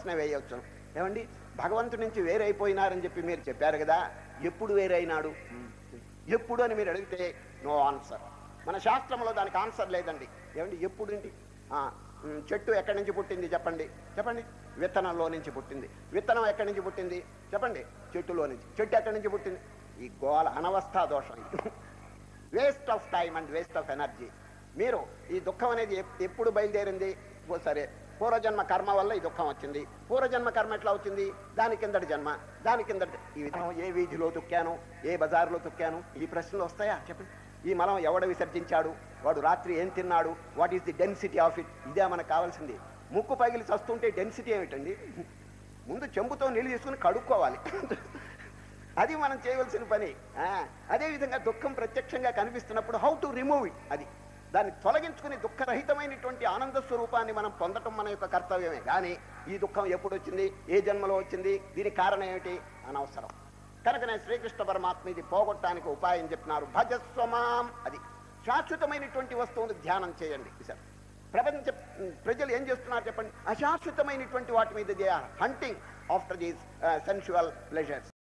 ప్రశ్న వేయవచ్చు ఏమండి భగవంతుడి నుంచి వేరైపోయినారని చెప్పి మీరు చెప్పారు కదా ఎప్పుడు వేరైనాడు ఎప్పుడు అని మీరు అడిగితే నో ఆన్సర్ మన శాస్త్రంలో దానికి ఆన్సర్ లేదండి ఏమండి ఎప్పుడు ఏంటి ఆ, ఉమ్, చెట్టు ఎక్కడి నుంచి పుట్టింది చెప్పండి చెప్పండి విత్తనంలో నుంచి పుట్టింది విత్తనం ఎక్కడి నుంచి పుట్టింది చెప్పండి చెట్టులో నుంచి చెట్టు ఎక్కడి నుంచి పుట్టింది ఈ గోల అనవస్థా దోషం waste of time and waste of energy మీరు ఈ దుఃఖం అనేది ఎప్- ఎప్పుడు బయలుదేరింది ఓ సరే పూర్వజన్మ కర్మ వల్ల ఈ దుఃఖం వచ్చింది పూర్వజన్మ కర్మ ఎట్లా వచ్చింది దాని కిందటి జన్మ దాని కిందటి ఈ విధంగా ఏ వీధిలో తొక్కాను ఏ బజార్లో తొక్కాను ఈ ప్రశ్నలు వస్తాయా చెప్పండి ఈ మలం ఎవడ విసర్జించాడు వాడు రాత్రి ఏం తిన్నాడు what is the density of it ఇదే మనకు కావాల్సింది ముక్కు పగిలి చస్తుంటే డెన్సిటీ ఏమిటండి ముందు చెంబుతో నీళ్ళు తీసుకుని కడుక్కోవాలి అది మనం చేయవలసిన పని ఆ, అదేవిధంగా దుఃఖం ప్రత్యక్షంగా కనిపిస్తున్నప్పుడు హౌ టు రిమూవ్ ఇట్ అది దాన్ని తొలగించుకుని దుఃఖరహితమైనటువంటి ఆనంద స్వరూపాన్ని మనం పొందటం మన యొక్క కర్తవ్యమే కానీ ఈ దుఃఖం ఎప్పుడు వచ్చింది ఏ జన్మలో వచ్చింది దీనికి కారణం ఏమిటి అనవసరం కనుకనే శ్రీకృష్ణ పరమాత్మ ఇది పోగొట్టడానికి ఉపాయం చెప్పినారు భజస్వమాం అది శాశ్వతమైనటువంటి వస్తువును ధ్యానం చేయండి సార్ ప్రపంచ ప్రజలు ఏం చేస్తున్నారు చెప్పండి అశాశ్వతమైనటువంటి వాటి మీద they are hunting after these sensual pleasures